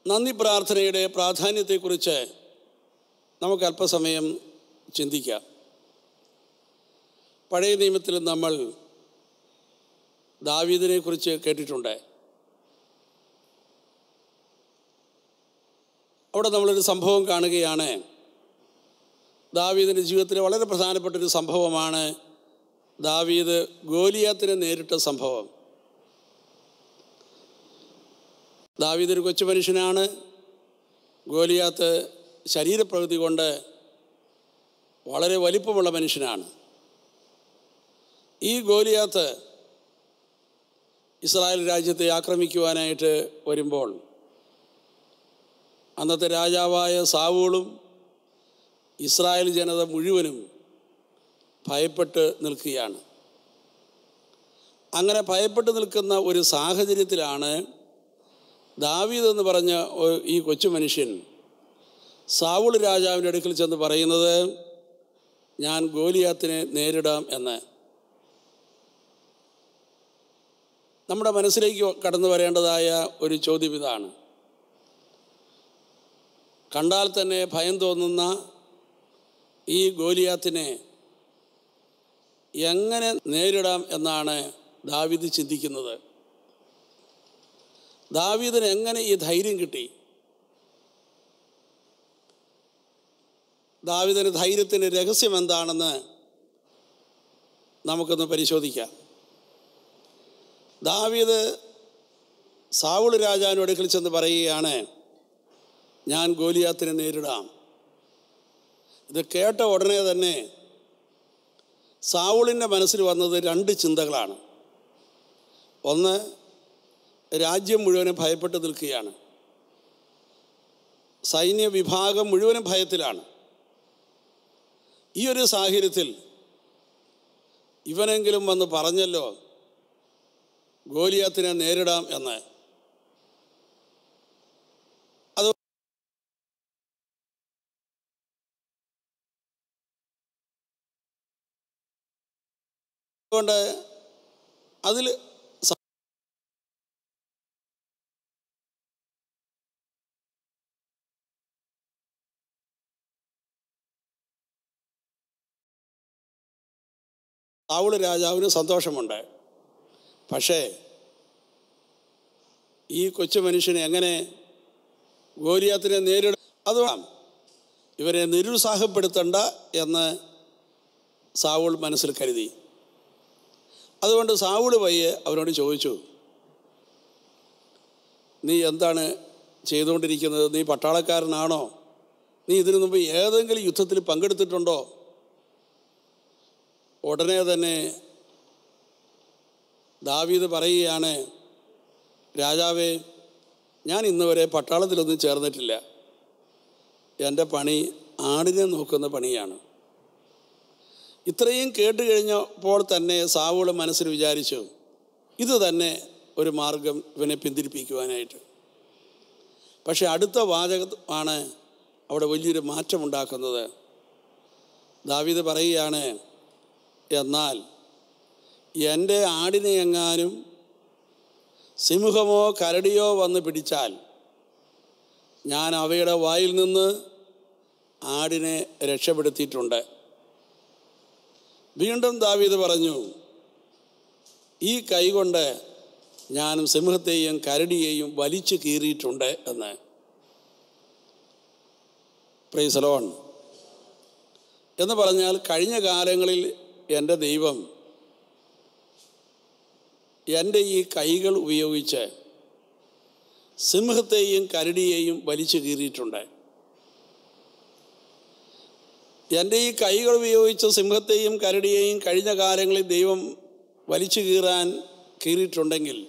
നന്ദി പ്രാർത്ഥനയുടെ പ്രാധാന്യത്തെക്കുറിച്ച് നമുക്ക് അല്പസമയം ചിന്തിക്കാം പഴയ നിയമത്തിൽ നമ്മൾ ദാവീദിനെ കുറിച്ച് കേട്ടിട്ടുണ്ട് അവിടെ നമ്മളൊരു സംഭവം കാണുകയാണ് ദാവീദിൻ്റെ ജീവിതത്തിലെ വളരെ പ്രധാനപ്പെട്ട ഒരു സംഭവമാണ് ദാവീദ് ഗോലിയാത്തിനെ നേരിട്ട സംഭവം ദാവീദ് ഒരു കൊച്ചു മനുഷ്യനാണ് ഗോലിയാത്ത് ശരീരപ്രകൃതി കൊണ്ട് വളരെ വലിപ്പമുള്ള മനുഷ്യനാണ് ഈ ഗോലിയാത്ത് ഇസ്രായേൽ രാജ്യത്തെ ആക്രമിക്കുവാനായിട്ട് വരുമ്പോൾ അന്നത്തെ രാജാവായ സാവൂളും ഇസ്രായേൽ ജനത മുഴുവനും ഭയപ്പെട്ട് നിൽക്കുകയാണ് അങ്ങനെ ഭയപ്പെട്ട് നിൽക്കുന്ന ഒരു സാഹചര്യത്തിലാണ് ദാവീദ് എന്ന് പറഞ്ഞ ഒ- ഈ കൊച്ചു മനുഷ്യൻ സാവുൾ രാജാവിൻ്റെ അടുക്കൽ ചെന്ന് പറയുന്നത് ഞാൻ ഗോലിയാത്തിനെ നേരിടാം എന്ന് നമ്മുടെ മനസ്സിലേക്ക് കടന്നു വരേണ്ടതായ ഒരു ചോദ്യം ഇതാണ് കണ്ടാൽ തന്നെ ഭയം തോന്നുന്ന ഈ ഗോലിയാത്തിനെ എങ്ങനെ നേരിടാം എന്നാണ് ദാവീദ് ചിന്തിക്കുന്നത് ദാവീദിന് എങ്ങനെ ഈ ധൈര്യം കിട്ടി ദാവീദിന് ധൈര്യത്തിൻ്റെ രഹസ്യം എന്താണെന്ന് നമുക്കൊന്ന് പരിശോധിക്കാം ദാവീദ് സാവുൾ രാജാവിൻ്റെ അടുക്കൽ ചെന്ന് പറയുകയാണ് ഞാൻ ഗോലിയാത്തിനെ നേരിടാം ഇത് കേട്ട ഉടനെ തന്നെ സാവുളിൻ്റെ മനസ്സിൽ വന്നത് രണ്ട് ചിന്തകളാണ് ഒന്ന് രാജ്യം മുഴുവനും ഭയപ്പെട്ട് നിൽക്കുകയാണ് സൈന്യ വിഭാഗം മുഴുവനും ഭയത്തിലാണ് ഈ ഒരു സാഹചര്യത്തിൽ ഇവനെങ്കിലും വന്ന് പറഞ്ഞല്ലോ ഗോലിയാത്തിനെ നേരിടാം എന്ന് അത് അതുകൊണ്ട് അതിൽ സാവുള് രാജാവിന് സന്തോഷമുണ്ട് പക്ഷേ ഈ കൊച്ചു മനുഷ്യനെ എങ്ങനെ ഗോലിയാത്തിനെ നേരിടും അത് വേണം. ഇവരെ നിരുത്സാഹപ്പെടുത്തണ്ട എന്ന് സാവുൾ മനസ്സിൽ കരുതി അതുകൊണ്ട് സാവുൾ പയ്യെ അവനോട് ചോദിച്ചു നീ എന്താണ് ചെയ്തുകൊണ്ടിരിക്കുന്നത് നീ പട്ടാളക്കാരനാണോ നീ ഇതിനു മുമ്പ് ഏതെങ്കിലും യുദ്ധത്തിൽ പങ്കെടുത്തിട്ടുണ്ടോ ഉടനെ തന്നെ ദാവീദ് പറയുകയാണ് രാജാവേ ഞാൻ ഇന്ന് വരെ പട്ടാളത്തിലൊന്നും ചേർന്നിട്ടില്ല എൻ്റെ പണി ആടിനെ നോക്കുന്ന പണിയാണ് ഇത്രയും കേട്ട് കഴിഞ്ഞപ്പോൾ തന്നെ സാവുള് മനസ്സിൽ വിചാരിച്ചു ഇത് തന്നെ ഒരു മാർഗം ഇവനെ പിന്തിരിപ്പിക്കുവാനായിട്ട് പക്ഷെ അടുത്ത വാചകമാണ് അവിടെ വലിയൊരു മാറ്റമുണ്ടാക്കുന്നത് ദാവീദ് പറയുകയാണ് എന്നാൽ എൻ്റെ ആടിനെ എങ്ങാനും സിംഹമോ കരടിയോ വന്ന് പിടിച്ചാൽ ഞാൻ അവയുടെ വായിൽ നിന്ന് ആടിനെ രക്ഷപ്പെടുത്തിയിട്ടുണ്ട് വീണ്ടും ദാവീദ് പറഞ്ഞു ഈ കൈകൊണ്ട് ഞാൻ സിംഹത്തെയും കരടിയെയും വലിച്ചു കീറിയിട്ടുണ്ട് എന്ന് പ്രൈസലോൺ എന്ന് പറഞ്ഞാൽ കഴിഞ്ഞ കാലങ്ങളിൽ എൻ്റെ ദൈവം എൻ്റെ ഈ കൈകൾ ഉപയോഗിച്ച് സിംഹത്തെയും കരടിയെയും വലിച്ചു കീറിയിട്ടുണ്ട് എൻ്റെ ഈ കൈകൾ ഉപയോഗിച്ച് സിംഹത്തെയും കരടിയെയും കഴിഞ്ഞ കാലങ്ങളിൽ ദൈവം വലിച്ചു കീറാൻ കീറിയിട്ടുണ്ടെങ്കിൽ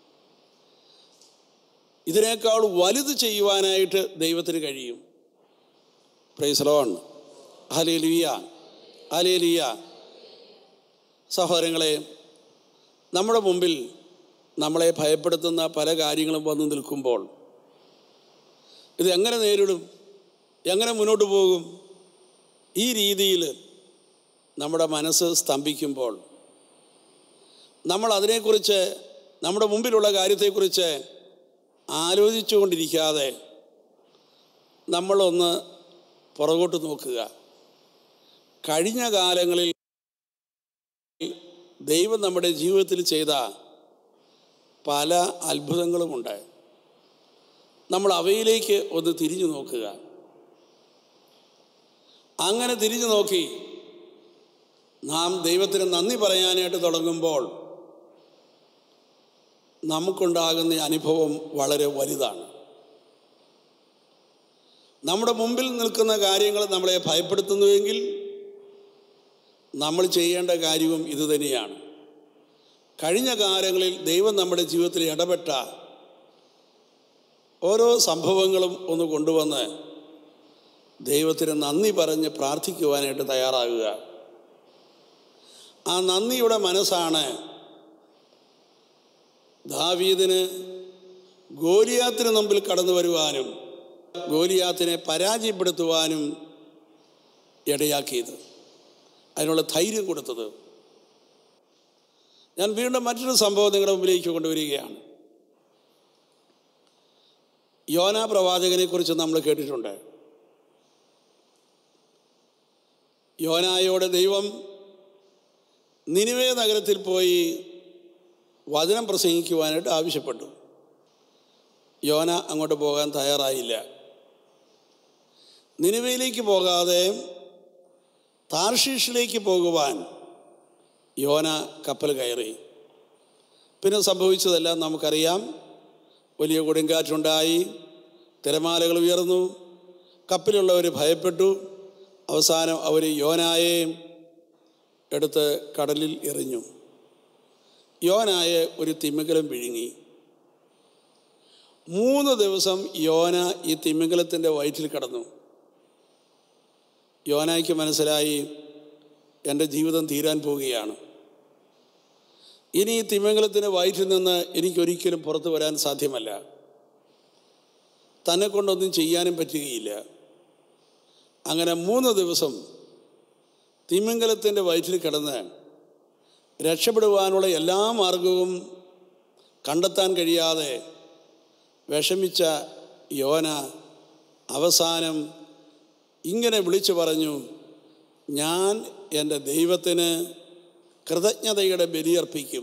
ഇതിനേക്കാൾ വലുത് ചെയ്യുവാനായിട്ട് ദൈവത്തിന് കഴിയും പ്രൈസലോൺ ഹലേലിയ ഹലേലിയ സഹോദരങ്ങളെ നമ്മുടെ മുമ്പിൽ നമ്മളെ ഭയപ്പെടുത്തുന്ന പല കാര്യങ്ങളും വന്നു നിൽക്കുമ്പോൾ ഇത് എങ്ങനെ നേരിടും എങ്ങനെ മുന്നോട്ട് പോകും ഈ രീതിയിൽ നമ്മുടെ മനസ്സ് സ്തംഭിക്കുമ്പോൾ നമ്മൾ അതിനെക്കുറിച്ച് നമ്മുടെ മുമ്പിലുള്ള കാര്യത്തെക്കുറിച്ച് ആലോചിച്ചുകൊണ്ടിരിക്കാതെ നമ്മളൊന്ന് പുറകോട്ട് നോക്കുക കഴിഞ്ഞ കാലങ്ങളിൽ ദൈവം നമ്മുടെ ജീവിതത്തിൽ ചെയ്ത പല അത്ഭുതങ്ങളുമുണ്ട് നമ്മൾ അവയിലേക്ക് ഒന്ന് തിരിഞ്ഞു നോക്കുക അങ്ങനെ തിരിഞ്ഞു നോക്കി നാം ദൈവത്തിന് നന്ദി പറയാനായിട്ട് തുടങ്ങുമ്പോൾ നമുക്കുണ്ടാകുന്ന അനുഭവം വളരെ വലുതാണ് നമ്മുടെ മുമ്പിൽ നിൽക്കുന്ന കാര്യങ്ങൾ നമ്മളെ ഭയപ്പെടുത്തുന്നുവെങ്കിൽ നമ്മൾ ചെയ്യേണ്ട കാര്യവും ഇതുതന്നെയാണ് കഴിഞ്ഞ കാലങ്ങളിൽ ദൈവം നമ്മുടെ ജീവിതത്തിൽ ഇടപെട്ട ഓരോ സംഭവങ്ങളും ഒന്ന് കൊണ്ടുവന്ന് ദൈവത്തിന് നന്ദി പറഞ്ഞ് പ്രാർത്ഥിക്കുവാനായിട്ട് തയ്യാറാകുക ആ നന്ദിയുടെ മനസ്സാണ് ദാവീദിന് ഗോലിയാത്തിന് മുമ്പിൽ കടന്നു വരുവാനും ഗോലിയാത്തിനെ പരാജയപ്പെടുത്തുവാനും ഇടയാക്കിയത് അതിനുള്ള ധൈര്യം കൊടുത്തത് ഞാൻ വീണ്ടും മറ്റൊരു സംഭവം നിങ്ങളുടെ മുമ്പിലേക്ക് കൊണ്ടുവരികയാണ് യോന പ്രവാചകനെ കുറിച്ച് നമ്മൾ കേട്ടിട്ടുണ്ട് യോനായോട് ദൈവം നിനിവേ നഗരത്തിൽ പോയി വചനം പ്രസംഗിക്കുവാനായിട്ട് ആവശ്യപ്പെട്ടു യോന അങ്ങോട്ട് പോകാൻ തയ്യാറായില്ല നിനിവയിലേക്ക് പോകാതെ താർഷീഷിലേക്ക് പോകുവാൻ യോന കപ്പൽ കയറി പിന്നെ സംഭവിച്ചതെല്ലാം നമുക്കറിയാം വലിയ കൊടുങ്കാറ്റുണ്ടായി തിരമാലകൾ ഉയർന്നു കപ്പലുള്ളവർ ഭയപ്പെട്ടു അവസാനം അവർ യോനായെ എടുത്ത് കടലിൽ എറിഞ്ഞു യോനായെ ഒരു തിമിംഗലം വിഴുങ്ങി മൂന്ന് ദിവസം യോന ഈ തിമിംഗലത്തിൻ്റെ വയറ്റിൽ കിടന്നു യോനായ്ക്ക് മനസ്സിലായി എൻ്റെ ജീവിതം തീരാൻ പോവുകയാണ് ഇനി ഈ തിമിംഗലത്തിൻ്റെ വയറ്റിൽ നിന്ന് എനിക്കൊരിക്കലും പുറത്തു വരാൻ സാധ്യമല്ല തന്നെ കൊണ്ടൊന്നും ചെയ്യാനും പറ്റുകയില്ല അങ്ങനെ മൂന്ന് ദിവസം തിമിംഗലത്തിൻ്റെ വയറ്റിൽ കിടന്ന് രക്ഷപ്പെടുവാനുള്ള എല്ലാ മാർഗവും കണ്ടെത്താൻ കഴിയാതെ വിഷമിച്ച യോന അവസാനം ഇങ്ങനെ വിളിച്ചു പറഞ്ഞു ഞാൻ എൻ്റെ ദൈവത്തിന് കൃതജ്ഞതയുടെ ബലിയർപ്പിക്കും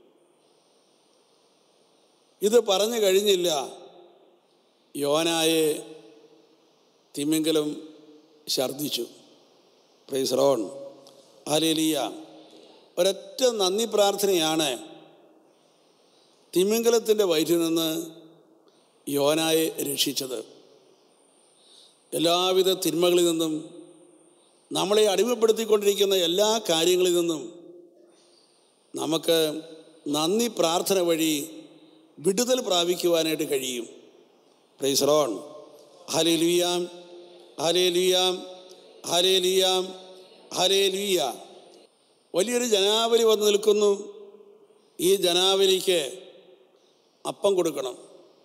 ഇത് പറഞ്ഞു കഴിഞ്ഞില്ല യോനായെ തിമിംഗലം ഛർദിച്ചു പ്രൈസ് റോൺ ആലേലിയ ഒരൊറ്റ നന്ദി പ്രാർത്ഥനയാണ് തിമിംഗലത്തിൻ്റെ വയറ്റിൽ നിന്ന് യോനായെ രക്ഷിച്ചത് എല്ലാവിധ തിന്മകളിൽ നിന്നും നമ്മളെ അടിമപ്പെടുത്തിക്കൊണ്ടിരിക്കുന്ന എല്ലാ കാര്യങ്ങളിൽ നിന്നും നമുക്ക് നന്ദി പ്രാർത്ഥന വഴി വിടുതൽ പ്രാപിക്കുവാനായിട്ട് കഴിയും പ്രൈസ് റോൺ ഹലേ ലുയാം ഹലേ ലുയാം ഹലേ ലുയാം ഹലേ ലുയ വലിയൊരു ജനാവലി വന്ന് നിൽക്കുന്നു ഈ ജനാവലിക്ക് അപ്പം കൊടുക്കണം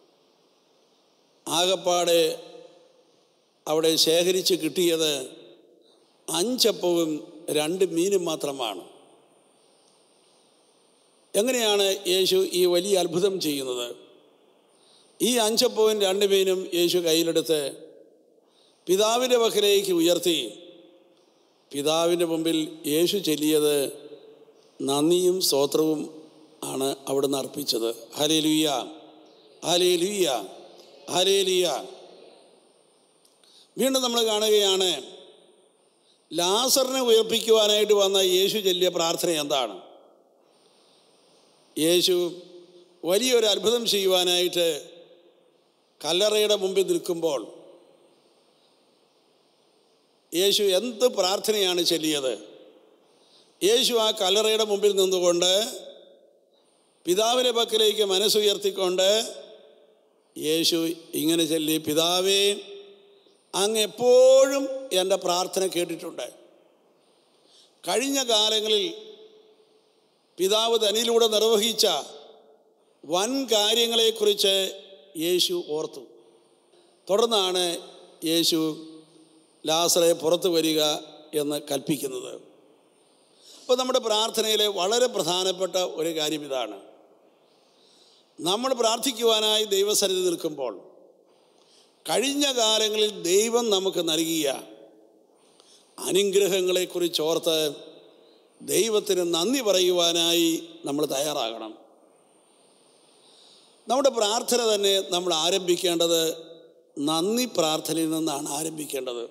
ആകപ്പാടെ അവിടെ ശേഖരിച്ച് കിട്ടിയത് അഞ്ചപ്പവും രണ്ട് മീനും മാത്രമാണ് എങ്ങനെയാണ് യേശു ഈ വലിയ അത്ഭുതം ചെയ്യുന്നത് ഈ അഞ്ചപ്പവും രണ്ട് മീനും യേശു കയ്യിലെടുത്ത് പിതാവിൻ്റെ പക്കലേക്ക് ഉയർത്തി പിതാവിൻ്റെ മുമ്പിൽ യേശു ചൊല്ലിയത് നന്ദിയും സ്തോത്രവും ആണ് അവിടുന്ന് അർപ്പിച്ചത് ഹലേ ലുയ്യ ഹലേ ലുയ്യ ഹലേ ലുയ്യ വീണ്ടും നമ്മൾ കാണുകയാണ് ലാസറിനെ ഉയർപ്പിക്കുവാനായിട്ട് വന്ന യേശു ചൊല്ലിയ പ്രാർത്ഥന എന്താണ് യേശു വലിയൊരു അത്ഭുതം ചെയ്യുവാനായിട്ട് കല്ലറയുടെ മുമ്പിൽ നിൽക്കുമ്പോൾ യേശു എന്ത് പ്രാർത്ഥനയാണ് ചൊല്ലിയത് യേശു ആ കല്ലറയുടെ മുമ്പിൽ നിന്നുകൊണ്ട് പിതാവിൻ്റെ പക്കലേക്ക് മനസ്സുയർത്തിക്കൊണ്ട് യേശു ഇങ്ങനെ ചൊല്ലി പിതാവേ അങ്ങ് എപ്പോഴും എൻ്റെ പ്രാർത്ഥന കേട്ടിട്ടുണ്ട് കഴിഞ്ഞ കാലങ്ങളിൽ പിതാവ് തനിലൂടെ നിർവഹിച്ച വൻ കാര്യങ്ങളെക്കുറിച്ച് യേശു ഓർത്തു തുടർന്നാണ് യേശു ലാസറെ പുറത്തു വരിക എന്ന് കൽപ്പിക്കുന്നത് അപ്പോൾ നമ്മുടെ പ്രാർത്ഥനയിലെ വളരെ പ്രധാനപ്പെട്ട ഒരു കാര്യം ഇതാണ് നമ്മൾ പ്രാർത്ഥിക്കുവാനായി ദൈവസന്നിധി നിൽക്കുമ്പോൾ കഴിഞ്ഞ കാലങ്ങളിൽ ദൈവം നമുക്ക് നൽകിയ അനുഗ്രഹങ്ങളെക്കുറിച്ച് ഓർത്ത് ദൈവത്തിന് നന്ദി പറയുവാനായി നമ്മൾ തയ്യാറാകണം നമ്മുടെ പ്രാർത്ഥന തന്നെ നമ്മൾ ആരംഭിക്കേണ്ടത് നന്ദി പ്രാർത്ഥനയിൽ നിന്നാണ് ആരംഭിക്കേണ്ടത്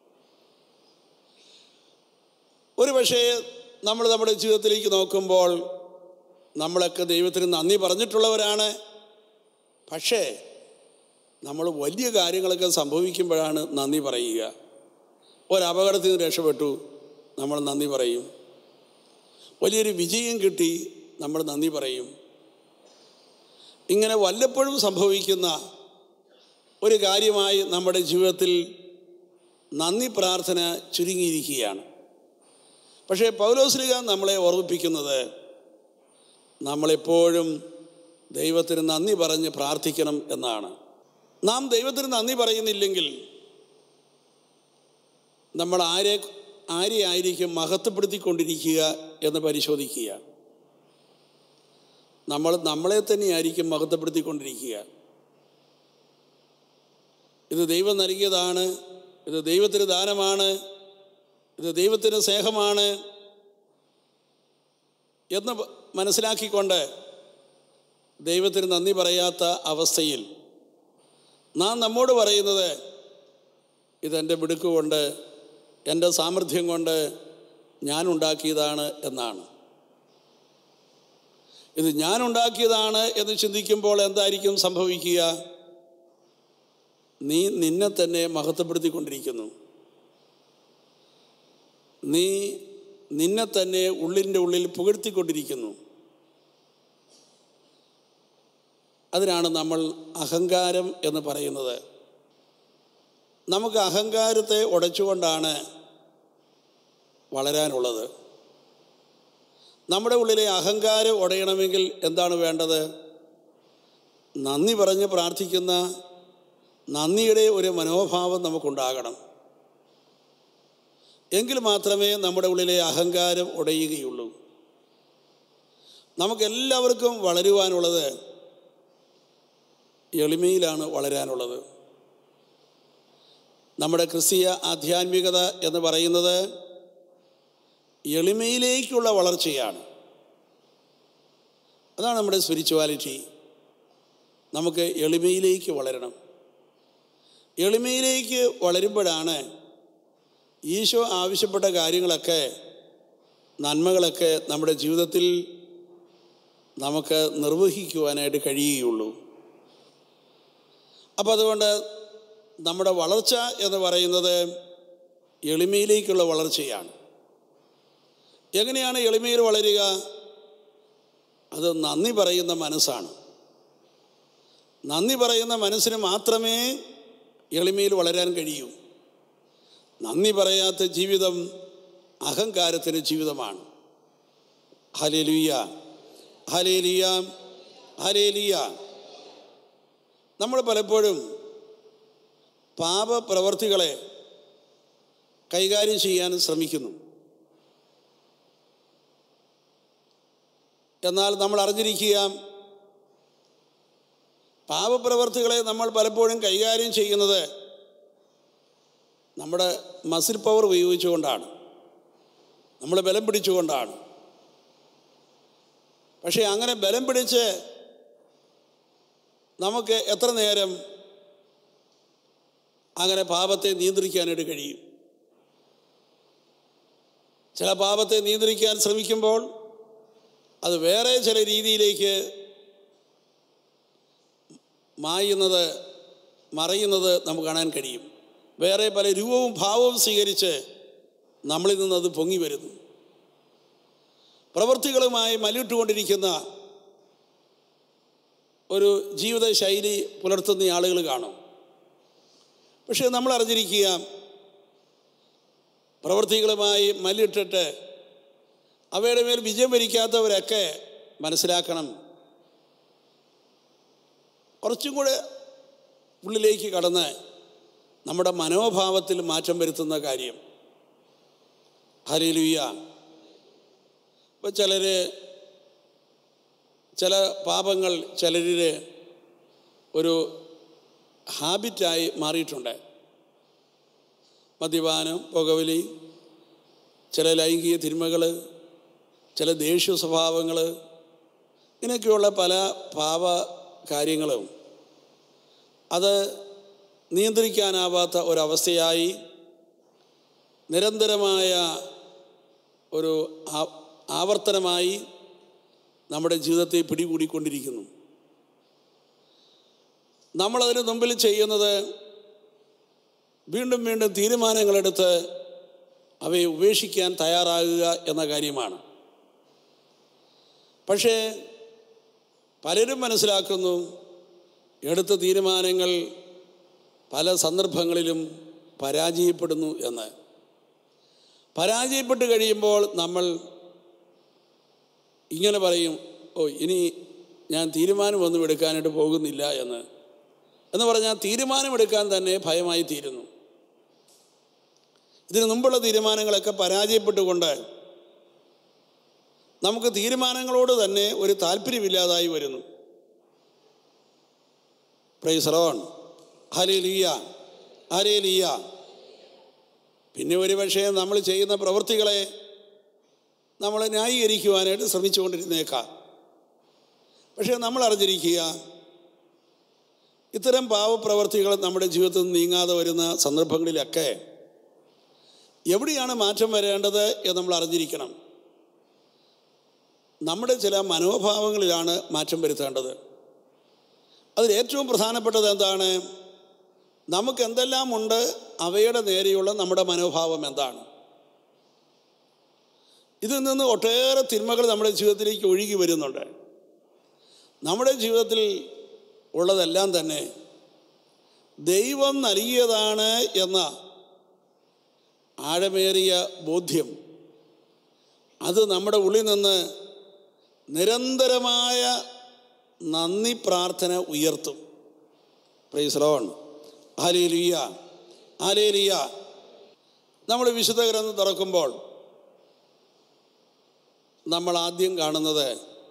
ഒരു പക്ഷേ നമ്മൾ നമ്മുടെ ജീവിതത്തിലേക്ക് നോക്കുമ്പോൾ നമ്മളൊക്കെ ദൈവത്തിന് നന്ദി പറഞ്ഞിട്ടുള്ളവരാണ് പക്ഷേ നമ്മൾ വലിയ കാര്യങ്ങളൊക്കെ സംഭവിക്കുമ്പോഴാണ് നന്ദി പറയുക ഒരപകടത്തിൽ നിന്ന് രക്ഷപ്പെട്ടു നമ്മൾ നന്ദി പറയും വലിയൊരു വിജയം കിട്ടി നമ്മൾ നന്ദി പറയും ഇങ്ങനെ വല്ലപ്പോഴും സംഭവിക്കുന്ന ഒരു കാര്യമായി നമ്മുടെ ജീവിതത്തിൽ നന്ദി പ്രാർത്ഥന ചുരുങ്ങിയിരിക്കുകയാണ് പക്ഷേ പൗലോസ്ലിക നമ്മളെ ഓർമ്മിപ്പിക്കുന്നത് നമ്മളെപ്പോഴും ദൈവത്തിന് നന്ദി പറഞ്ഞ് പ്രാർത്ഥിക്കണം എന്നാണ് നാം ദൈവത്തിന് നന്ദി പറയുന്നില്ലെങ്കിൽ നമ്മൾ ആരെ ആരെയായിരിക്കും മഹത്വപ്പെടുത്തിക്കൊണ്ടിരിക്കുക എന്ന് പരിശോധിക്കുക നമ്മൾ നമ്മളെ തന്നെയായിരിക്കും മഹത്വപ്പെടുത്തിക്കൊണ്ടിരിക്കുക ഇത് ദൈവം നൽകിയതാണ് ഇത് ദൈവത്തിന് ദാനമാണ് ഇത് ദൈവത്തിന് സ്നേഹമാണ് എന്ന് മനസ്സിലാക്കിക്കൊണ്ട് ദൈവത്തിന് നന്ദി പറയാത്ത അവസ്ഥയിൽ നാം നമ്മോട് പറയുന്നത് ഇതെൻ്റെ മിടുക്ക് കൊണ്ട് എൻ്റെ സാമർഥ്യം കൊണ്ട് ഞാൻ ഉണ്ടാക്കിയതാണ് എന്നാണ് ഇത് ഞാൻ ഉണ്ടാക്കിയതാണ് എന്ന് ചിന്തിക്കുമ്പോൾ എന്തായിരിക്കും സംഭവിക്കുക നീ നിന്നെ തന്നെ മഹത്വപ്പെടുത്തിക്കൊണ്ടിരിക്കുന്നു നീ നിന്നെ തന്നെ ഉള്ളിൻ്റെ ഉള്ളിൽ പുകഴ്ത്തിക്കൊണ്ടിരിക്കുന്നു അതിനാണ് നമ്മൾ അഹങ്കാരം എന്ന് പറയുന്നത് നമുക്ക് അഹങ്കാരത്തെ ഉടച്ചുകൊണ്ടാണ് വളരാനുള്ളത് നമ്മുടെ ഉള്ളിലെ അഹങ്കാരം ഉടയണമെങ്കിൽ എന്താണ് വേണ്ടത് നന്ദി പറഞ്ഞ് പ്രാർത്ഥിക്കുന്ന നന്ദിയുടെ ഒരു മനോഭാവം നമുക്കുണ്ടാകണം എങ്കിൽ മാത്രമേ നമ്മുടെ ഉള്ളിലെ അഹങ്കാരം ഉടയുകയുള്ളൂ നമുക്കെല്ലാവർക്കും വളരുവാനുള്ളത് എളിമയിലാണ് വളരാനുള്ളത് നമ്മുടെ ക്രിസ്തീയ ആധ്യാത്മികത എന്ന് പറയുന്നത് എളിമയിലേക്കുള്ള വളർച്ചയാണ് അതാണ് നമ്മുടെ സ്പിരിച്വാലിറ്റി നമുക്ക് എളിമയിലേക്ക് വളരണം എളിമയിലേക്ക് വളരുമ്പോഴാണ് ഈശോ ആവശ്യപ്പെട്ട കാര്യങ്ങളൊക്കെ നന്മകളൊക്കെ നമ്മുടെ ജീവിതത്തിൽ നമുക്ക് നിർവഹിക്കുവാനായിട്ട് കഴിയുകയുള്ളൂ അപ്പോൾ അതുകൊണ്ട് നമ്മുടെ വളർച്ച എന്ന് പറയുന്നത് എളിമയിലേക്കുള്ള വളർച്ചയാണ് എങ്ങനെയാണ് എളിമയിൽ വളരുക അത് നന്ദി പറയുന്ന മനസ്സാണ് നന്ദി പറയുന്ന മനസ്സിന് മാത്രമേ എളിമയിൽ വളരാൻ കഴിയൂ നന്ദി പറയാത്ത ജീവിതം അഹങ്കാരത്തിൻ്റെ ജീവിതമാണ് ഹലേലിയ ഹലേലിയ ഹലേലിയ നമ്മൾ പലപ്പോഴും പാപപ്രവർത്തികളെ കൈകാര്യം ചെയ്യാൻ ശ്രമിക്കുന്നു എന്നാൽ നമ്മൾ അറിഞ്ഞിരിക്കുക പാപപ്രവർത്തികളെ നമ്മൾ പലപ്പോഴും കൈകാര്യം ചെയ്യുന്നത് നമ്മുടെ മസിൽ പവർ ഉപയോഗിച്ചുകൊണ്ടാണ് നമ്മൾ ബലം പിടിച്ചുകൊണ്ടാണ് പക്ഷേ അങ്ങനെ ബലം പിടിച്ച് നമുക്ക് എത്ര നേരം അങ്ങനെ പാപത്തെ നിയന്ത്രിക്കാനായിട്ട് കഴിയും ചില പാപത്തെ നിയന്ത്രിക്കാൻ ശ്രമിക്കുമ്പോൾ അത് വേറെ ചില രീതിയിലേക്ക് മായുന്നത് മറയുന്നത് നമുക്ക് കാണാൻ കഴിയും വേറെ പല രൂപവും ഭാവവും സ്വീകരിച്ച് നമ്മളിൽ നിന്ന് അത് പൊങ്ങി വരുന്നു പ്രവൃത്തികളുമായി മല്ലിട്ടുകൊണ്ടിരിക്കുന്ന ഒരു ജീവിത ശൈലി പുലർത്തുന്ന ആളുകൾ കാണും പക്ഷേ നമ്മൾ അറിഞ്ഞിരിക്കുക പ്രവൃത്തികളുമായി മല്ലിട്ടിട്ട് അവയുടെ മേൽ വിജയം വരിക്കാത്തവരൊക്കെ മനസ്സിലാക്കണം കുറച്ചും കൂടെ ഉള്ളിലേക്ക് കടന്ന് നമ്മുടെ മനോഭാവത്തിൽ മാറ്റം വരുത്തുന്ന കാര്യം ഹലിലുയ്യ ഇപ്പം ചിലർ ചില പാപങ്ങൾ ചിലരിൽ ഒരു ഹാബിറ്റായി മാറിയിട്ടുണ്ട് മദ്യപാനം പുകവലി ചില ലൈംഗിക തിന്മകൾ ചില ദേഷ്യ സ്വഭാവങ്ങൾ ഇങ്ങനെയൊക്കെയുള്ള പല പാപ കാര്യങ്ങളും അത് നിയന്ത്രിക്കാനാവാത്ത ഒരവസ്ഥയായി നിരന്തരമായ ഒരു ആ- ആവർത്തനമായി നമ്മുടെ ജീവിതത്തെ പിടികൂടിക്കൊണ്ടിരിക്കുന്നു നമ്മളതിന് മുമ്പിൽ ചെയ്യുന്നത് വീണ്ടും വീണ്ടും തീരുമാനങ്ങളെടുത്ത് അവയെ ഉപേക്ഷിക്കാൻ തയ്യാറാകുക എന്ന കാര്യമാണ് പക്ഷേ പലരും മനസ്സിലാക്കുന്നു എടുത്ത തീരുമാനങ്ങൾ പല സന്ദർഭങ്ങളിലും പരാജയപ്പെടുന്നു എന്ന് പരാജയപ്പെട്ട് കഴിയുമ്പോൾ നമ്മൾ ഇങ്ങനെ പറയും ഓ ഇനി ഞാൻ തീരുമാനമൊന്നും എടുക്കാനായിട്ട് പോകുന്നില്ല എന്ന് എന്ന് പറഞ്ഞാൽ തീരുമാനമെടുക്കാൻ തന്നെ ഭയമായി തീരുന്നു ഇതിനു മുമ്പുള്ള തീരുമാനങ്ങളൊക്കെ പരാജയപ്പെട്ടുകൊണ്ട് നമുക്ക് തീരുമാനങ്ങളോട് തന്നെ ഒരു താല്പര്യമില്ലാതായി വരുന്നു പ്രൈസറോൺ ഹലേ ലിയ ഹലേ ലിയ പിന്നെ ഒരു പക്ഷേ നമ്മൾ ചെയ്യുന്ന പ്രവൃത്തികളെ നമ്മൾ ന്യായീകരിക്കുവാനായിട്ട് ശ്രമിച്ചുകൊണ്ടിരുന്നേക്കാം പക്ഷേ നമ്മൾ അറിഞ്ഞിരിക്കുക ഇത്തരം പാവപ്രവർത്തികൾ നമ്മുടെ ജീവിതത്തിൽ നിന്ന് നീങ്ങാതെ വരുന്ന സന്ദർഭങ്ങളിലൊക്കെ എവിടെയാണ് മാറ്റം വരേണ്ടത് എന്ന് നമ്മൾ അറിഞ്ഞിരിക്കണം നമ്മുടെ ചില മനോഭാവങ്ങളിലാണ് മാറ്റം വരുത്തേണ്ടത് അതിൽ ഏറ്റവും പ്രധാനപ്പെട്ടത് എന്താണ് നമുക്ക് എന്തെല്ലാം ഉണ്ട് അവയുടെ നേരെയുള്ള നമ്മുടെ മനോഭാവം എന്താണ് ഇതിൽ നിന്ന് ഒട്ടേറെ തിന്മകൾ നമ്മുടെ ജീവിതത്തിലേക്ക് ഒഴുകി വരുന്നുണ്ട് നമ്മുടെ ജീവിതത്തിൽ ഉള്ളതെല്ലാം തന്നെ ദൈവം നൽകിയതാണ് എന്ന ആഴമേറിയ ബോധ്യം അത് നമ്മുടെ ഉള്ളിൽ നിന്ന് നിരന്തരമായ നന്ദി പ്രാർത്ഥന ഉയർത്തും പ്രൈസ്ലോൺ ഹാലേലിയ ഹാലേലിയ നമ്മൾ വിശുദ്ധ ഗ്രന്ഥം തുറക്കുമ്പോൾ നമ്മൾ ആദ്യം കാണുന്നത്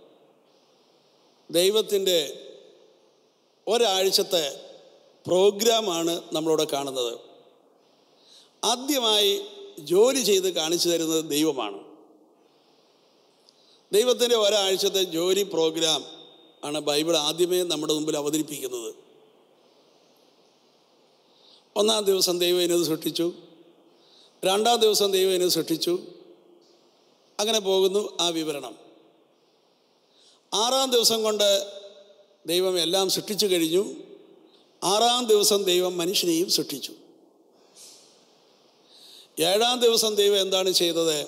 ദൈവത്തിൻ്റെ ഒരാഴ്ചത്തെ പ്രോഗ്രാമാണ് നമ്മളിവിടെ കാണുന്നത് ആദ്യമായി ജോലി ചെയ്ത് കാണിച്ചു തരുന്നത് ദൈവമാണ് ദൈവത്തിൻ്റെ ഒരാഴ്ചത്തെ ജോലി പ്രോഗ്രാം ആണ് ബൈബിൾ ആദ്യമേ നമ്മുടെ മുമ്പിൽ അവതരിപ്പിക്കുന്നത് ഒന്നാം ദിവസം ദൈവം എന്നത് സൃഷ്ടിച്ചു രണ്ടാം ദിവസം ദൈവം എന്നത് സൃഷ്ടിച്ചു അങ്ങനെ പോകുന്നു ആ വിവരണം ആറാം ദിവസം കൊണ്ട് ദൈവം എല്ലാം സൃഷ്ടിച്ചു കഴിഞ്ഞു ആറാം ദിവസം ദൈവം മനുഷ്യനെയും സൃഷ്ടിച്ചു ഏഴാം ദിവസം ദൈവം എന്താണ് ചെയ്തത്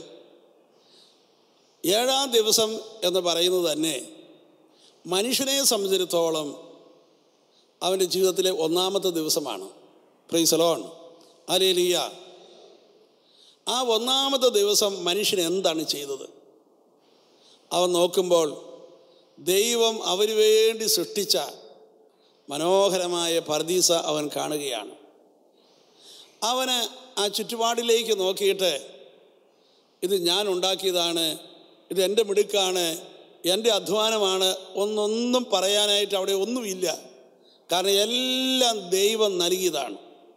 ഏഴാം ദിവസം എന്ന് പറയുന്നത് തന്നെ മനുഷ്യനെ സംബന്ധിച്ചിടത്തോളം അവൻ്റെ ജീവിതത്തിലെ ഒന്നാമത്തെ ദിവസമാണ് പ്രീസലോൺ അലേലിയ ആ ഒന്നാമത്തെ ദിവസം മനുഷ്യൻ എന്താണ് ചെയ്തത് അവൻ നോക്കുമ്പോൾ ദൈവം അവന് വേണ്ടി സൃഷ്ടിച്ച മനോഹരമായ പർദീസ അവൻ കാണുകയാണ് അവന് ആ ചുറ്റുപാടിലേക്ക് നോക്കിയിട്ട് ഇത് ഞാൻ ഉണ്ടാക്കിയതാണ് ഇത് എൻ്റെ മിടുക്കാണ് എൻ്റെ അധ്വാനമാണ് ഒന്നൊന്നും പറയാനായിട്ട് അവിടെ ഒന്നുമില്ല കാരണം എല്ലാം ദൈവം നൽകിയതാണ്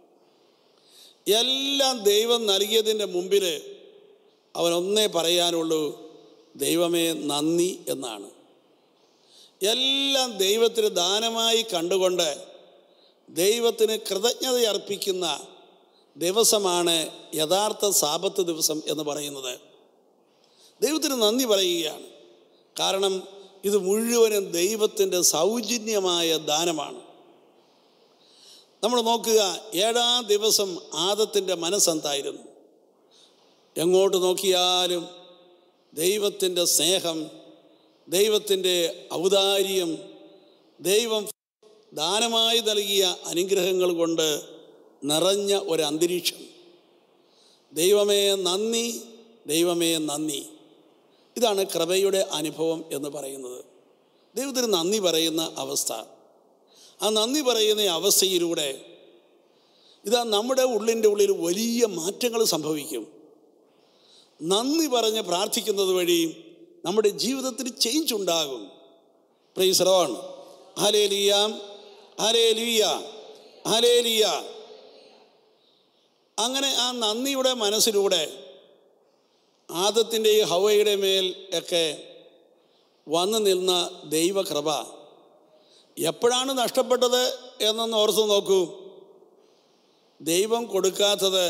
എല്ലാം ദൈവം നൽകിയതിൻ്റെ മുമ്പിൽ അവൻ ഒന്നേ പറയാനുള്ളൂ ദൈവമേ നന്ദി എന്നാണ് എല്ലാം ദൈവത്തിന് ദാനമായി കണ്ടുകൊണ്ട് ദൈവത്തിന് കൃതജ്ഞത അർപ്പിക്കുന്ന ദിവസമാണ് യഥാർത്ഥ സാപത്ത് ദിവസം എന്ന് പറയുന്നത് ദൈവത്തിന് നന്ദി പറയുകയാണ് കാരണം ഇത് മുഴുവനും ദൈവത്തിൻ്റെ സൗജന്യമായ ദാനമാണ് നമ്മൾ നോക്കുക ഏഴാം ദിവസം ആദത്തിൻ്റെ മനസ്സെന്തായിരുന്നു എങ്ങോട്ട് നോക്കിയാലും ദൈവത്തിൻ്റെ സ്നേഹം ദൈവത്തിൻ്റെ ഔദാര്യം ദൈവം ദാനമായി നൽകിയ അനുഗ്രഹങ്ങൾ കൊണ്ട് നിറഞ്ഞ ഒരു അന്തരീക്ഷം ദൈവമേ നന്ദി ദൈവമേ നന്ദി ഇതാണ് കൃപയുടെ അനുഭവം എന്ന് പറയുന്നത് ദൈവത്തിന് നന്ദി പറയുന്ന അവസ്ഥ ആ നന്ദി പറയുന്ന ഈ അവസ്ഥയിലൂടെ ഇതാ നമ്മുടെ ഉള്ളിൻ്റെ ഉള്ളിൽ വലിയ മാറ്റങ്ങൾ സംഭവിക്കും നന്ദി പറഞ്ഞ് പ്രാർത്ഥിക്കുന്നത് വഴി നമ്മുടെ ജീവിതത്തിൽ ചേഞ്ച് ഉണ്ടാകും പ്രൈസറോൺ ഹലേ ലിയാം ഹലേ ലിയ ഹലേലിയ അങ്ങനെ ആ നന്ദിയുടെ മനസ്സിലൂടെ ആദത്തിൻ്റെയും ഹവയുടെ മേൽ ഒക്കെ വന്നു നിന്ന ദൈവകൃപ എപ്പോഴാണ് നഷ്ടപ്പെട്ടത് എന്നൊന്ന് ഓർത്ത് നോക്കൂ ദൈവം കൊടുക്കാത്തത്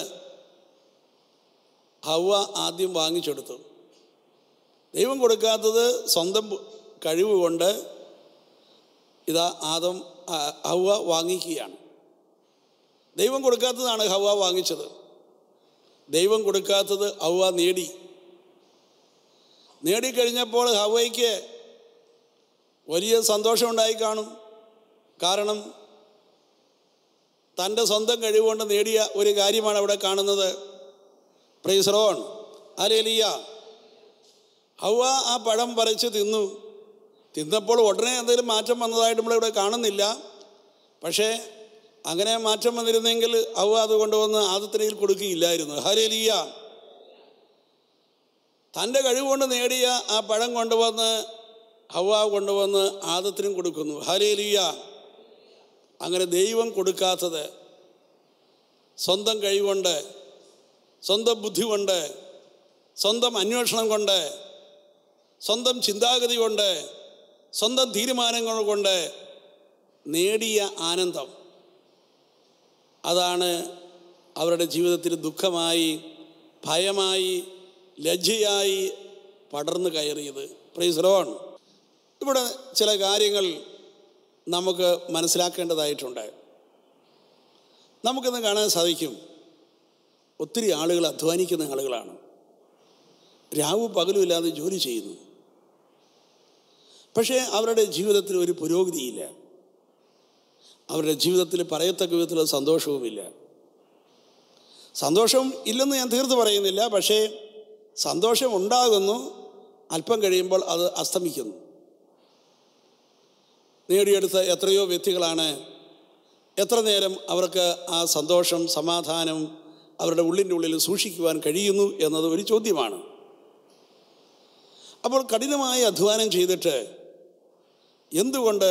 ഹവ ആദ്യം വാങ്ങിച്ചെടുത്തു ദൈവം കൊടുക്കാത്തത് സ്വന്തം കഴിവ് കൊണ്ട് ഇതാ ആദം ആ, ഹവ്വ വാങ്ങിക്കുകയാണ് ദൈവം കൊടുക്കാത്തതാണ് ഹവ്വ വാങ്ങിച്ചത് ദൈവം കൊടുക്കാത്തത് ഹവ്വ നേടി നേടിക്കഴിഞ്ഞപ്പോൾ ഹവയ്ക്ക് വലിയ സന്തോഷമുണ്ടായി കാണും കാരണം തൻ്റെ സ്വന്തം കഴിവുകൊണ്ട് നേടിയ ഒരു കാര്യമാണ് അവിടെ കാണുന്നത് പ്രൈസ്റോൺ അലേലിയ ഹവ ആ പഴം പറിച്ച് തിന്നു തിന്നപ്പോൾ ഉടനെ എന്തെങ്കിലും മാറ്റം വന്നതായിട്ട് നമ്മളിവിടെ കാണുന്നില്ല പക്ഷേ അങ്ങനെ മാറ്റം വന്നിരുന്നെങ്കിൽ ഹവ അത് കൊണ്ടുവന്ന് ആദത്തിനയിൽ കൊടുക്കുകയില്ലായിരുന്നു ഹരേലിയ തൻ്റെ കഴിവുകൊണ്ട് നേടിയ ആ പഴം കൊണ്ടുവന്ന് ഹവ കൊണ്ടുവന്ന് ആദത്തിനും കൊടുക്കുന്നു ഹരേലിയ അങ്ങനെ ദൈവം കൊടുക്കാത്തത് സ്വന്തം കഴിവുകൊണ്ട് സ്വന്തം ബുദ്ധി കൊണ്ട് സ്വന്തം അന്വേഷണം കൊണ്ട് സ്വന്തം ചിന്താഗതി കൊണ്ട് സ്വന്തം തീരുമാനങ്ങൾ കൊണ്ട് നേടിയ ആനന്ദം അതാണ് അവരുടെ ജീവിതത്തിൽ ദുഃഖമായി ഭയമായി ലജ്ജയായി പടർന്നു കയറിയത് പ്രൈസ്റോൺ ഇവിടെ ചില കാര്യങ്ങൾ നമുക്ക് മനസ്സിലാക്കേണ്ടതായിട്ടുണ്ട് നമുക്കിന്ന് കാണാൻ സാധിക്കും ഒത്തിരി ആളുകൾ അധ്വാനിക്കുന്ന ആളുകളാണ് രാവും പകലുമില്ലാതെ ജോലി ചെയ്യുന്നു പക്ഷേ അവരുടെ ജീവിതത്തിൽ ഒരു പുരോഗതിയില്ല അവരുടെ ജീവിതത്തിൽ പറയത്തക്ക വിധത്തിലുള്ള സന്തോഷവുമില്ല സന്തോഷം ഇല്ലെന്ന് ഞാൻ തീർത്ത് പറയുന്നില്ല പക്ഷേ സന്തോഷം ഉണ്ടാകുന്നു അല്പം കഴിയുമ്പോൾ അത് അസ്തമിക്കുന്നു നേടിയെടുത്ത എത്രയോ വ്യക്തികളാണ് എത്ര നേരം അവർക്ക് ആ സന്തോഷം സമാധാനം അവരുടെ ഉള്ളിൻ്റെ ഉള്ളിൽ സൂക്ഷിക്കുവാൻ കഴിയുന്നു എന്നത് ഒരു ചോദ്യമാണ് അപ്പോൾ കഠിനമായ അധ്വാനം ചെയ്തിട്ട് എന്തുകൊണ്ട്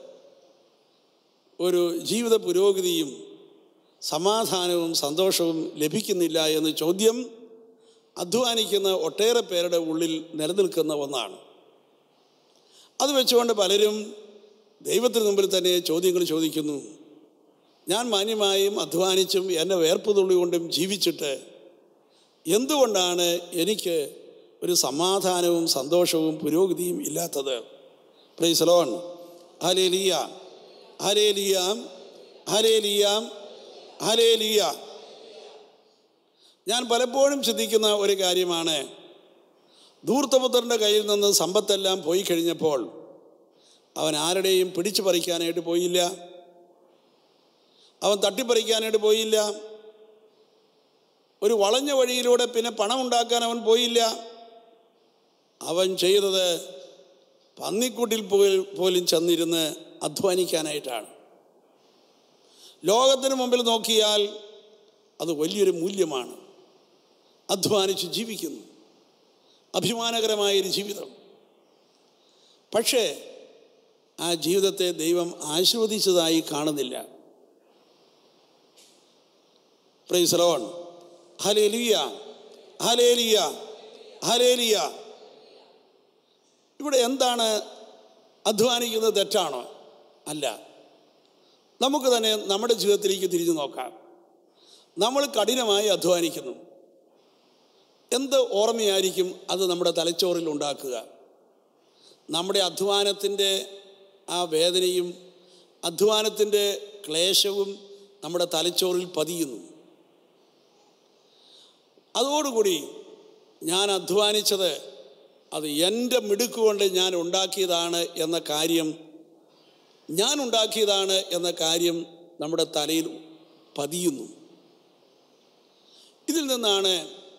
ഒരു ജീവിത പുരോഗതിയും സമാധാനവും സന്തോഷവും ലഭിക്കുന്നില്ല എന്ന ചോദ്യം അധ്വാനിക്കുന്ന ഒട്ടേറെ പേരുടെ ഉള്ളിൽ നിലനിൽക്കുന്ന ഒന്നാണ് അത് വെച്ചുകൊണ്ട് പലരും ദൈവത്തിന് മുമ്പിൽ തന്നെ ചോദ്യങ്ങൾ ചോദിക്കുന്നു ഞാൻ മാന്യമായും അധ്വാനിച്ചും എൻ്റെ വേർപ്പ് തുള്ളി കൊണ്ടും ജീവിച്ചിട്ട് എന്തുകൊണ്ടാണ് എനിക്ക് ഒരു സമാധാനവും സന്തോഷവും പുരോഗതിയും ഇല്ലാത്തത് പ്രൈസലോൺ ഹലേലിയ ഹലേലിയാം ഹലേലിയാം ഹലേലിയ ഞാൻ പലപ്പോഴും ചിന്തിക്കുന്ന ഒരു കാര്യമാണ് ധൂർത്തപുത്രൻ്റെ കയ്യിൽ നിന്ന് സമ്പത്തെല്ലാം പോയി കഴിഞ്ഞപ്പോൾ അവൻ ആരുടെയും പിടിച്ചു പറിക്കാനായിട്ട് പോയില്ല അവൻ തട്ടിപ്പറിക്കാനായിട്ട് പോയില്ല ഒരു വളഞ്ഞ വഴിയിലൂടെ പിന്നെ പണം ഉണ്ടാക്കാൻ അവൻ പോയില്ല അവൻ ചെയ്തത് പന്നിക്കൂട്ടിൽ പോയി- പോലും ചെന്നിരുന്ന് അധ്വാനിക്കാനായിട്ടാണ് ലോകത്തിന് മുമ്പിൽ നോക്കിയാൽ അത് വലിയൊരു മൂല്യമാണ് അധ്വാനിച്ച് ജീവിക്കുന്നു അഭിമാനകരമായൊരു ജീവിതം പക്ഷേ ആ ജീവിതത്തെ ദൈവം ആശീർവദിച്ചതായി കാണുന്നില്ല പ്രൈസലോൺ ഹലേലിയ ഹലേലിയ ഹലേലിയ ഇവിടെ എന്താണ് അധ്വാനിക്കുന്നത് തെറ്റാണോ അല്ല നമുക്ക് തന്നെ നമ്മുടെ ജീവിതത്തിലേക്ക് തിരിഞ്ഞു നോക്കാം നമ്മൾ കഠിനമായി അധ്വാനിക്കുന്നു എന്ത് ഓർമ്മയായിരിക്കും അത് നമ്മുടെ തലച്ചോറിൽ ഉണ്ടാക്കുക നമ്മുടെ അധ്വാനത്തിൻ്റെ ആ വേദനയും അധ്വാനത്തിൻ്റെ ക്ലേശവും നമ്മുടെ തലച്ചോറിൽ പതിയുന്നു അതോടുകൂടി ഞാൻ അധ്വാനിച്ചത് അത് എൻ്റെ മിടുക്കുകൊണ്ട് ഞാൻ ഉണ്ടാക്കിയതാണ് എന്ന കാര്യം ഞാൻ ഉണ്ടാക്കിയതാണ് എന്ന കാര്യം നമ്മുടെ തലയിൽ പതിയുന്നു ഇതിൽ നിന്നാണ്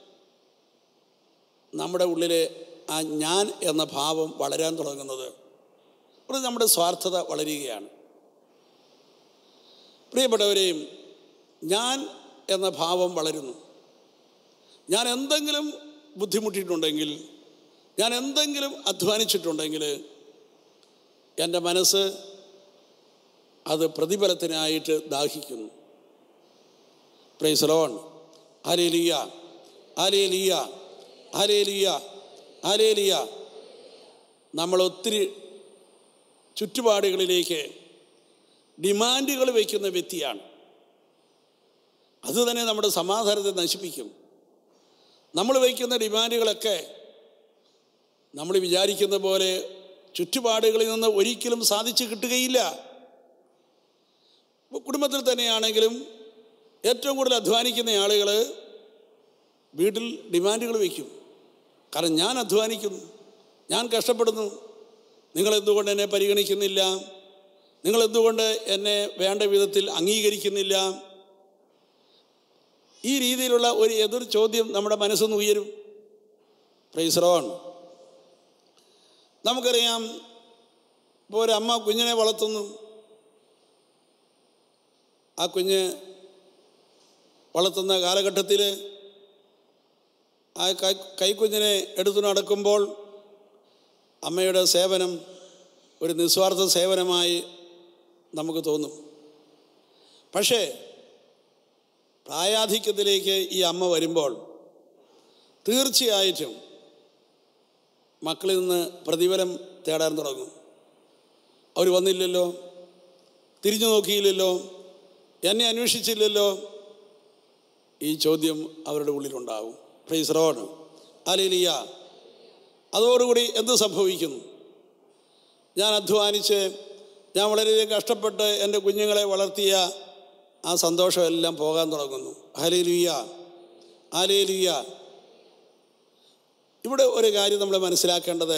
നമ്മുടെ ഉള്ളിലെ ആ ഞാൻ എന്ന ഭാവം വളരാൻ തുടങ്ങുന്നത് അത് നമ്മുടെ സ്വാർത്ഥത വളരുകയാണ് പ്രിയപ്പെട്ടവരെയും ഞാൻ എന്ന ഭാവം വളരുന്നു ഞാൻ എന്തെങ്കിലും ബുദ്ധിമുട്ടിയിട്ടുണ്ടെങ്കിൽ ഞാൻ എന്തെങ്കിലും അധ്വാനിച്ചിട്ടുണ്ടെങ്കിൽ എൻ്റെ മനസ്സ് അത് പ്രതിഫലത്തിനായിട്ട് ദാഹിക്കുന്നു പ്രൈസലോൺ ഹലേലിയ ഹലേലിയ ഹലേലിയ ഹലേലിയ നമ്മൾ ഒത്തിരി ചുറ്റുപാടുകളിലേക്ക് ഡിമാൻഡുകൾ വയ്ക്കുന്ന വ്യക്തിയാണ് അത് തന്നെ നമ്മുടെ സമാധാനത്തെ നശിപ്പിക്കും നമ്മൾ വയ്ക്കുന്ന ഡിമാൻഡുകളൊക്കെ നമ്മൾ വിചാരിക്കുന്ന പോലെ ചുറ്റുപാടുകളിൽ നിന്ന് ഒരിക്കലും സാധിച്ചു കിട്ടുകയില്ല ഇപ്പൊ കുടുംബത്തിൽ തന്നെയാണെങ്കിലും ഏറ്റവും കൂടുതൽ അധ്വാനിക്കുന്ന ആളുകൾ വീട്ടിൽ ഡിമാൻഡുകൾ വയ്ക്കും കാരണം ഞാൻ അധ്വാനിക്കുന്നു ഞാൻ കഷ്ടപ്പെടുന്നു നിങ്ങൾ എന്തുകൊണ്ട് എന്നെ പരിഗണിക്കുന്നില്ല നിങ്ങൾ എന്തുകൊണ്ട് എന്നെ വേണ്ട വിധത്തിൽ അംഗീകരിക്കുന്നില്ല ഈ രീതിയിലുള്ള ഒരു എതിർ ചോദ്യം നമ്മുടെ മനസ്സൊന്ന് ഉയരും പ്രൈസ്റോൺ നമുക്കറിയാം ഇപ്പോൾ ഒരു അമ്മ കുഞ്ഞിനെ വളർത്തുന്നു ആ കുഞ്ഞ് വളർത്തുന്ന കാലഘട്ടത്തിൽ ആ കൈ കൈക്കുഞ്ഞിനെ എടുത്തു നടക്കുമ്പോൾ അമ്മയുടെ സേവനം ഒരു നിസ്വാർത്ഥ സേവനമായി നമുക്ക് തോന്നും പക്ഷേ പ്രായാധിക്യത്തിലേക്ക് ഈ അമ്മ വരുമ്പോൾ തീർച്ചയായിട്ടും മക്കളിൽ നിന്ന് പ്രതിഫലം തേടാൻ തുടങ്ങും അവർ വന്നില്ലല്ലോ തിരിഞ്ഞു നോക്കിയില്ലല്ലോ എന്നെ അന്വേഷിച്ചില്ലല്ലോ ഈ ചോദ്യം അവരുടെ ഉള്ളിലുണ്ടാവും പ്രീസ് റോഡ് അലിലിയ അതോടുകൂടി എന്ത് സംഭവിക്കുന്നു ഞാൻ അധ്വാനിച്ച് ഞാൻ വളരെയധികം കഷ്ടപ്പെട്ട് എൻ്റെ കുഞ്ഞുങ്ങളെ വളർത്തിയ ആ സന്തോഷമെല്ലാം പോകാൻ തുടങ്ങുന്നു ഹലേലിയ ഹലേലിയ ഇവിടെ ഒരു കാര്യം നമ്മൾ മനസ്സിലാക്കേണ്ടത്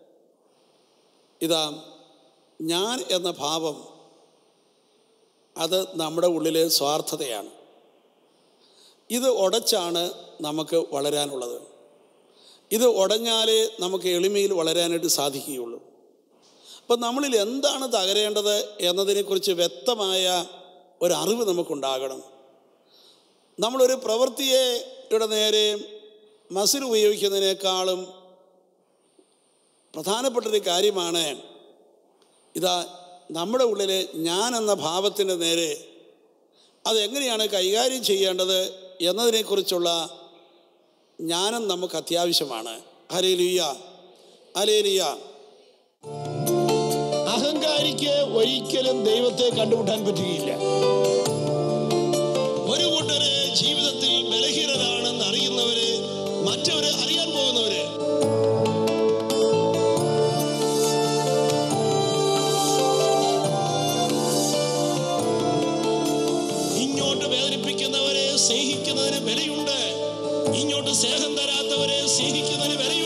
ഇതാ ഞാൻ എന്ന ഭാവം അത് നമ്മുടെ ഉള്ളിലെ സ്വാർത്ഥതയാണ് ഇത് ഉടച്ചാണ് നമുക്ക് വളരാനുള്ളത് ഇത് ഉടഞ്ഞാലേ നമുക്ക് എളിമയിൽ വളരാനായിട്ട് സാധിക്കുകയുള്ളൂ അപ്പം നമ്മളിൽ എന്താണ് തകരേണ്ടത് എന്നതിനെക്കുറിച്ച് വ്യക്തമായ ഒരറിവ് നമുക്കുണ്ടാകണം നമ്മളൊരു പ്രവൃത്തിയുടെ നേരെ മസിൽ ഉപയോഗിക്കുന്നതിനേക്കാളും പ്രധാനപ്പെട്ടൊരു കാര്യമാണ് ഇതാ നമ്മുടെ ഉള്ളിലെ ഞാൻ എന്ന ഭാവത്തിൻ്റെ നേരെ അതെങ്ങനെയാണ് കൈകാര്യം ചെയ്യേണ്ടത് എന്നതിനെക്കുറിച്ചുള്ള ജ്ഞാനം നമുക്ക് അത്യാവശ്യമാണ് ഹലേലിയ ഹലേലിയ അഹങ്കാരിക്ക് ഒരിക്കലും ദൈവത്തെ കണ്ടുമുട്ടാൻ പറ്റുകയില്ല ഒരു കൂട്ടര് ജീവിതത്തിൽ ബലഹീനരാണെന്ന് അറിയുന്നവര് മറ്റവര് അറിയാൻ പോകുന്നവര് ഇങ്ങോട്ട് വേദനിപ്പിക്കുന്നവരെ സ്നേഹിക്കുന്നതിന് വിലയുണ്ട് ഇങ്ങോട്ട് സ്നേഹം തരാത്തവരെ സ്നേഹിക്കുന്നതിന് വിലയുണ്ട്